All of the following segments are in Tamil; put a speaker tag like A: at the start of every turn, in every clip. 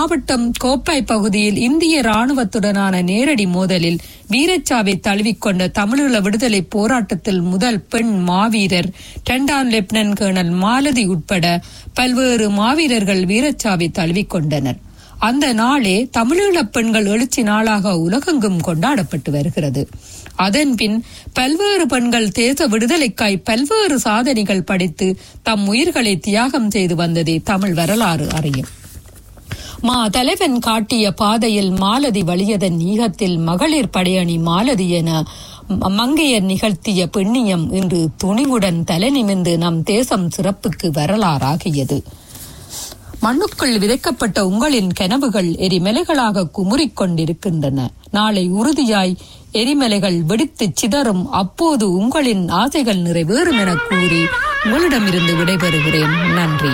A: மாவட்டம் கோப்பாய் பகுதியில் இந்திய ராணுவத்துடனான நேரடி மோதலில் வீரச்சாவை தழுவிக்கொண்ட தமிழீழ விடுதலை போராட்டத்தில் முதல் பெண் மாவீரர் இரண்டாம் லெப்டினன்ட் கேர்னல் மாலதி உட்பட பல்வேறு மாவீரர்கள் வீரச்சாவை தழுவிக்கொண்டனர் அந்த நாளே தமிழீழ பெண்கள் எழுச்சி நாளாக உலகெங்கும் கொண்டாடப்பட்டு வருகிறது அதன்பின் பல்வேறு பெண்கள் தேச விடுதலைக்காய் பல்வேறு சாதனைகள் படைத்து தம் உயிர்களை தியாகம் செய்து வந்ததே தமிழ் வரலாறு அறியும் மா தலைவன் காட்டிய பாதையில் மாலதி வலியதன் ஈகத்தில் மகளிர் படையணி மாலதி என ம- மங்கையர் நிகழ்த்திய பெண்ணியம் இன்று துணிவுடன் தலை நிமிர்ந்து நம் தேசம் சிறப்புக்கு வரலாறாகியது மண்ணுக்குள் விதைக்கப்பட்ட உங்களின் கனவுகள் எரிமலைகளாக குமுறிக் கொண்டிருக்கின்றன நாளை உறுதியாய் எரிமலைகள் வெடித்துச் சிதறும் அப்போது உங்களின் ஆசைகள் நிறைவேறும் என கூறி உங்களிடமிருந்து விடைபெறுகிறேன் நன்றி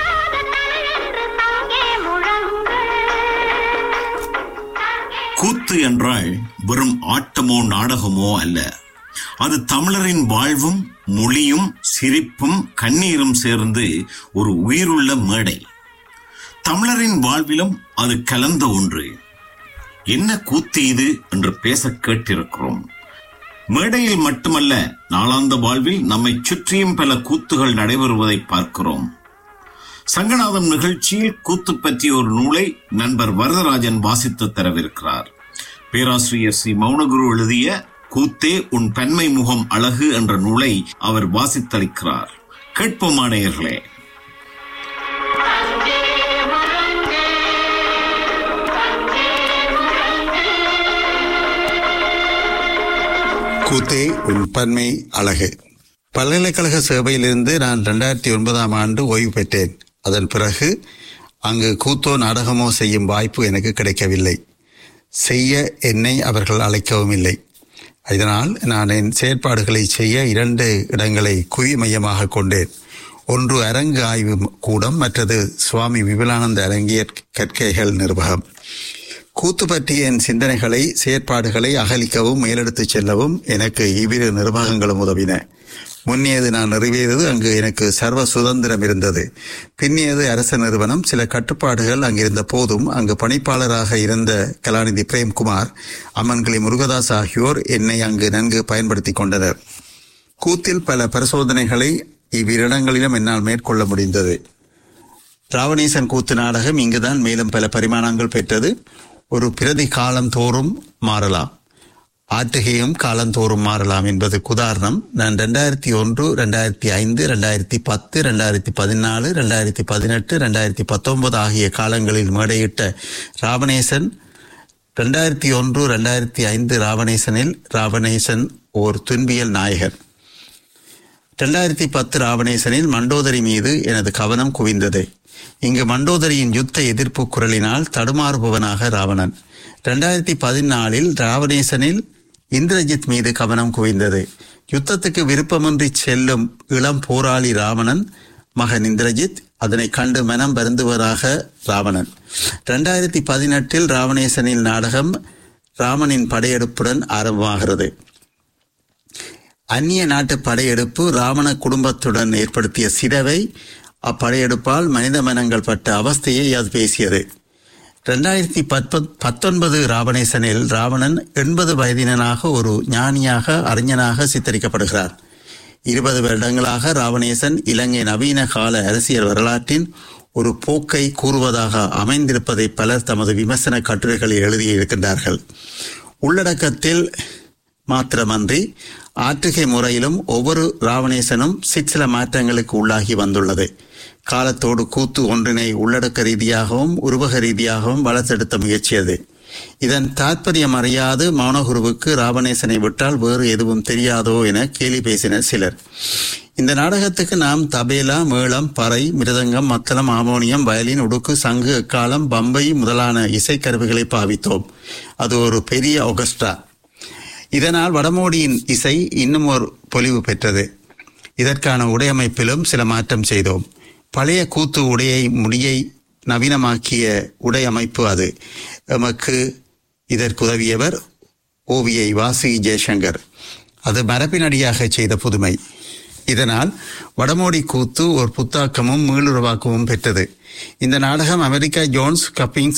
B: கூத்து என்றால் வெறும் ஆட்டமோ நாடகமோ அல்ல அது தமிழரின் வாழ்வும் மொழியும் சிரிப்பும் கண்ணீரும் சேர்ந்து ஒரு உயிருள்ள மேடை தமிழரின் வாழ்விலும் அது கலந்த ஒன்று என்ன கூத்து இது என்று பேச கேட்டிருக்கிறோம் மேடையில் மட்டுமல்ல நாளாந்த வாழ்வில் நம்மை சுற்றியும் பல கூத்துகள் நடைபெறுவதை பார்க்கிறோம் சங்கநாதம் நிகழ்ச்சியில் கூத்து பற்றிய ஒரு நூலை நண்பர் வரதராஜன் வாசித்து தரவிருக்கிறார் பேராசிரியர் சி மௌனகுரு எழுதிய கூத்தே உன் பெண்மை முகம் அழகு என்ற நூலை அவர் வாசித்தளிக்கிறார் கேட்போமானேயர்களே
C: கூத்தே உன் பன்மை அழகு பல்கலைக்கழக சேவையிலிருந்து நான் ரெண்டாயிரத்தி ஒன்பதாம் ஆண்டு ஓய்வு பெற்றேன் அதன் பிறகு அங்கு கூத்தோ நாடகமோ செய்யும் வாய்ப்பு எனக்கு கிடைக்கவில்லை செய்ய என்னை அவர்கள் அழைக்கவும் இல்லை இதனால் நான் என் செயற்பாடுகளை செய்ய இரண்டு இடங்களை குவி மையமாக கொண்டேன் ஒன்று அரங்கு ஆய்வு கூடம் மற்றது சுவாமி விபுலானந்த அரங்கியற் கற்கைகள் நிர்வாகம் கூத்து பற்றிய என் சிந்தனைகளை செயற்பாடுகளை அகலிக்கவும் மேலெடுத்துச் செல்லவும் எனக்கு இவ்விரு நிர்வாகங்களும் உதவின முன்னியது நான் நிறைவேறது அங்கு எனக்கு சர்வ சுதந்திரம் இருந்தது பின்னியது அரச நிறுவனம் சில கட்டுப்பாடுகள் அங்கிருந்த போதும் அங்கு பணிப்பாளராக இருந்த கலாநிதி பிரேம்குமார் அம்மன்களி முருகதாஸ் ஆகியோர் என்னை அங்கு நன்கு பயன்படுத்திக் கொண்டனர் கூத்தில் பல பரிசோதனைகளை இவ்விரிடங்களிலும் என்னால் மேற்கொள்ள முடிந்தது ராவணேசன் கூத்து நாடகம் இங்குதான் மேலும் பல பரிமாணங்கள் பெற்றது ஒரு பிரதி காலம் தோறும் மாறலாம் ஆற்றுகையும் காலந்தோறும் மாறலாம் என்பதற்கு உதாரணம் நான் ரெண்டாயிரத்தி ஒன்று ரெண்டாயிரத்தி ஐந்து ரெண்டாயிரத்தி பத்து ரெண்டாயிரத்தி பதினாலு ரெண்டாயிரத்தி பதினெட்டு ரெண்டாயிரத்தி பத்தொன்பது ஆகிய காலங்களில் மேடையிட்ட ராவணேசன் ரெண்டாயிரத்தி ஒன்று ரெண்டாயிரத்தி ஐந்து ராவணேசனில் ராவணேசன் ஓர் துன்பியல் நாயகன் ரெண்டாயிரத்தி பத்து ராவணேசனில் மண்டோதரி மீது எனது கவனம் குவிந்தது இங்கு மண்டோதரியின் யுத்த எதிர்ப்பு குரலினால் தடுமாறுபவனாக ராவணன் ரெண்டாயிரத்தி பதினாலில் ராவணேசனில் இந்திரஜித் மீது கவனம் குவிந்தது யுத்தத்துக்கு விருப்பமின்றி செல்லும் இளம் போராளி ராவணன் மகன் இந்திரஜித் அதனை கண்டு மனம் வருந்துவராக ராவணன் ரெண்டாயிரத்தி பதினெட்டில் ராவணேசனில் நாடகம் ராமனின் படையெடுப்புடன் ஆரம்பமாகிறது அந்நிய நாட்டு படையெடுப்பு ராவண குடும்பத்துடன் ஏற்படுத்திய சிதைவை அப்படையெடுப்பால் மனித மனங்கள் பட்ட அவஸ்தையை அது பேசியது ரெண்டாயிரத்தி பத்தொ- பத்தொன்பது ராவணேசனில் ராவணன் எண்பது வயதினனாக ஒரு ஞானியாக அறிஞனாக சித்தரிக்கப்படுகிறார் இருபது வருடங்களாக ராவணேசன் இலங்கை நவீன கால அரசியல் வரலாற்றின் ஒரு போக்கை கூறுவதாக அமைந்திருப்பதை பலர் தமது விமர்சன கட்டுரைகளில் எழுதியிருக்கின்றார்கள் உள்ளடக்கத்தில் மாத்திரமன்றி ஆற்றுகை முறையிலும் ஒவ்வொரு ராவணேசனும் சிற்சில மாற்றங்களுக்கு உள்ளாகி வந்துள்ளது காலத்தோடு கூத்து ஒன்றினை உள்ளடக்க ரீதியாகவும் உருவக ரீதியாகவும் வளர்த்தெடுத்த முயற்சியது இதன் தாற்பயம் அறியாது மௌனகுருவுக்கு ராவணேசனை விட்டால் வேறு எதுவும் தெரியாதோ என கேலி பேசினர் சிலர் இந்த நாடகத்துக்கு நாம் தபேலா மேளம் பறை மிருதங்கம் மத்தளம் ஆமோனியம் வயலின் உடுக்கு சங்கு எக்காலம் பம்பை முதலான இசைக்கருவிகளை பாவித்தோம் அது ஒரு பெரிய ஒகஸ்ட்ரா இதனால் வடமோடியின் இசை இன்னும் ஒரு பொலிவு பெற்றது இதற்கான உடையமைப்பிலும் சில மாற்றம் செய்தோம் பழைய கூத்து உடையை முடியை நவீனமாக்கிய உடை அமைப்பு அது எமக்கு இதற்கு உதவியவர் ஓவியை வாசி ஜெயசங்கர் அது மரபினடியாக செய்த புதுமை இதனால் வடமோடி கூத்து ஒரு புத்தாக்கமும் மீளுருவாக்கமும் பெற்றது இந்த நாடகம் அமெரிக்கா ஜோன்ஸ் கப்பிங்ஸ்